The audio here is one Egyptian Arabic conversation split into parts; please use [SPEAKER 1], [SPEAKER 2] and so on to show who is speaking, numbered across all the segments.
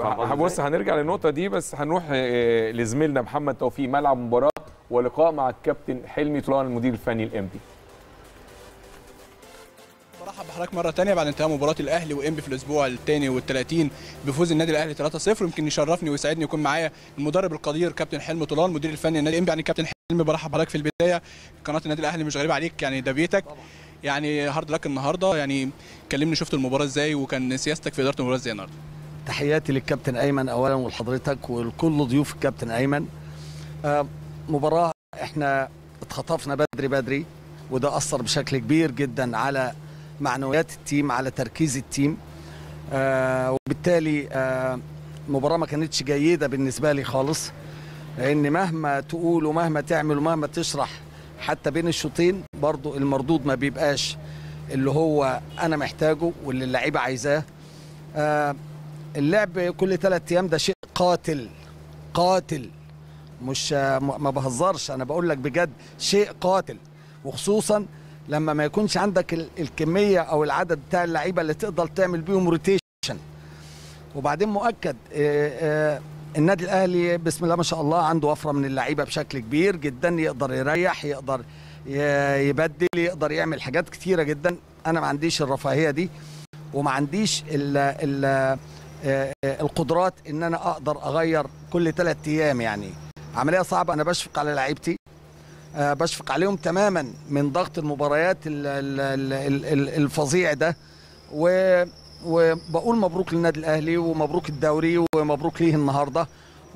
[SPEAKER 1] فاهم قصدي
[SPEAKER 2] بص
[SPEAKER 1] إزاي؟
[SPEAKER 2] هنرجع للنقطه دي بس هنروح آه، لزميلنا محمد توفيق ملعب مباراه ولقاء مع الكابتن حلمي طولان المدير الفني الامبي
[SPEAKER 3] برحب بحضرتك مره تانية بعد انتهاء مباراه الاهلي وانبي في الاسبوع الثاني وال30 بفوز النادي الاهلي 3-0 يمكن يشرفني ويسعدني يكون معايا المدرب القدير كابتن حلمي طولان مدير الفني النادي انبي يعني كابتن حلمي برحب بحضرتك في البدايه قناه النادي الاهلي مش غريبه عليك يعني ده بيتك يعني هارد لك النهارده يعني كلمني شفت المباراه ازاي وكان سياستك في اداره المباراه ازاي النهارده
[SPEAKER 4] تحياتي للكابتن ايمن اولا ولحضرتك ولكل ضيوف الكابتن ايمن آه، مباراه احنا اتخطفنا بدري بدري وده اثر بشكل كبير جدا على معنويات التيم على تركيز التيم آه، وبالتالي آه، مباراه ما كانتش جيده بالنسبه لي خالص لان مهما تقول ومهما تعمل ومهما تشرح حتى بين الشوطين برضو المردود ما بيبقاش اللي هو انا محتاجه واللي اللعيبه عايزاه آه، اللعب كل ثلاث ايام ده شيء قاتل قاتل مش ما بهزرش انا بقول لك بجد شيء قاتل وخصوصا لما ما يكونش عندك ال- الكميه او العدد بتاع اللعيبه اللي تقدر تعمل بيهم روتيشن وبعدين مؤكد آه، آه، النادي الاهلي بسم الله ما شاء الله عنده وفره من اللعيبه بشكل كبير جدا يقدر يريح يقدر ي- يبدل يقدر يعمل حاجات كتيره جدا انا ما عنديش الرفاهيه دي وما عنديش ال ال آه، آه، القدرات ان انا اقدر اغير كل ثلاث ايام يعني عمليه صعبه انا بشفق على لعيبتي آه، بشفق عليهم تماما من ضغط المباريات ال- ال- ال- ال- ال- الفظيع ده و وبقول مبروك للنادي الاهلي ومبروك الدوري ومبروك ليه النهارده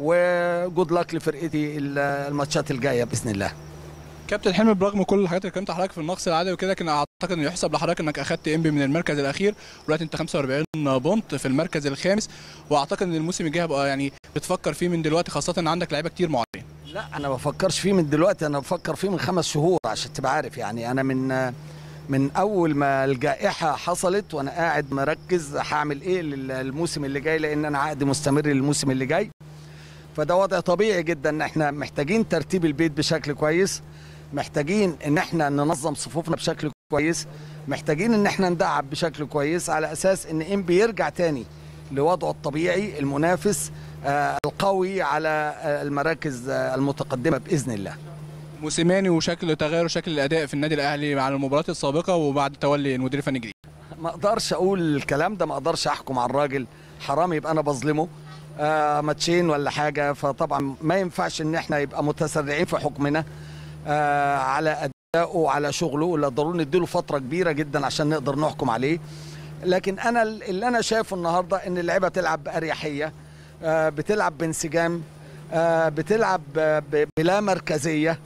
[SPEAKER 4] وجود لك لفرقتي ال- الماتشات الجايه باذن الله
[SPEAKER 3] كابتن حلمي برغم كل الحاجات اللي كلمت حضرتك في النقص العددي وكده لكن اعتقد انه يحسب لحضرتك انك اخدت انبي من المركز الاخير ودلوقتي انت 45 بونت في المركز الخامس واعتقد ان الموسم الجاي هيبقى يعني بتفكر فيه من دلوقتي خاصه ان عندك لعيبه كتير معارين
[SPEAKER 4] لا انا ما بفكرش فيه من دلوقتي انا بفكر فيه من خمس شهور عشان تبقى عارف يعني انا من من اول ما الجائحه حصلت وانا قاعد مركز هعمل ايه للموسم اللي جاي لان انا عقدي مستمر للموسم اللي جاي فده وضع طبيعي جدا ان احنا محتاجين ترتيب البيت بشكل كويس محتاجين ان احنا ننظم صفوفنا بشكل كويس محتاجين ان احنا ندعب بشكل كويس على اساس ان ام بيرجع تاني لوضعه الطبيعي المنافس آه، القوي على آه، المراكز آه، المتقدمه باذن الله
[SPEAKER 3] موسيماني وشكل تغير شكل الاداء في النادي الاهلي على المباريات السابقه وبعد تولي المدير الفني الجديد
[SPEAKER 4] ما اقدرش اقول الكلام ده ما اقدرش احكم على الراجل حرام يبقى انا بظلمه آه ماتشين ولا حاجه فطبعا ما ينفعش ان احنا يبقى متسرعين في حكمنا آه على ادائه وعلى شغله لا ضروري نديله فتره كبيره جدا عشان نقدر نحكم عليه لكن انا اللي انا شايفه النهارده ان اللعيبه بتلعب باريحيه آه بتلعب بانسجام آه بتلعب آه، ب- بلا مركزيه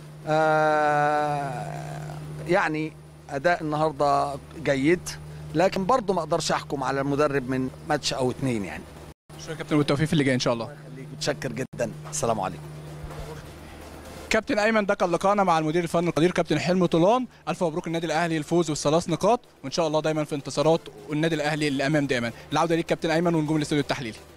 [SPEAKER 4] آه يعني اداء النهارده جيد لكن برضه ما اقدرش احكم على المدرب من ماتش او اتنين يعني
[SPEAKER 3] شكرا يا كابتن والتوفيق في اللي جاي ان شاء الله
[SPEAKER 4] خليك متشكر جدا السلام عليكم
[SPEAKER 3] كابتن ايمن ده كان لقاءنا مع المدير الفني القدير كابتن حلمي طولان الف مبروك النادي الاهلي الفوز والثلاث نقاط وان شاء الله دايما في انتصارات والنادي الاهلي اللي امام دائما العوده ليك كابتن ايمن ونجوم الاستوديو التحليلي